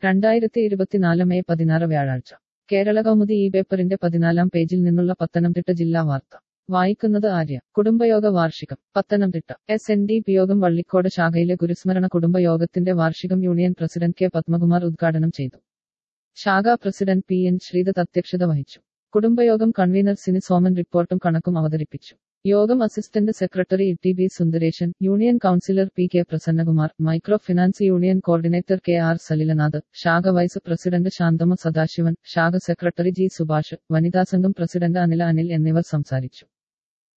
രണ്ടായിരത്തി ഇരുപത്തിനാല് മെയ് പതിനാറ് വ്യാഴാഴ്ച കേരള കൗമുദി ഈ പേപ്പറിന്റെ പതിനാലാം പേജിൽ നിന്നുള്ള പത്തനംതിട്ട ജില്ലാ വാർത്ത വായിക്കുന്നത് ആര്യ കുടുംബയോഗ വാർഷികം Pathanamthitta S N D P യോഗം വള്ളിക്കോട് ശാഖയിലെ ഗുരുസ്മരണ കുടുംബയോഗത്തിന്റെ വാർഷികം യൂണിയൻ പ്രസിഡന്റ് കെ പത്മകുമാർ ഉദ്ഘാടനം ചെയ്തു ശാഖാ പ്രസിഡന്റ് പി എൻ ശ്രീദത്ത് അധ്യക്ഷത വഹിച്ചു കുടുംബയോഗം കൺവീനർ സിനി സോമൻ റിപ്പോർട്ടും കണക്കും അവതരിപ്പിച്ചു യോഗം assistant secretary T B Sundaresan union councillor P K Prasannakumar micro finance union coordinator K R Salilanath ശാഖ വൈസ് പ്രസിഡന്റ് ശാന്തമ സദാശിവൻ ശാഖ സെക്രട്ടറി ജി സുഭാഷ് വനിതാ സംഘം പ്രസിഡന്റ് അനില അനിൽ എന്നിവർ സംസാരിച്ചു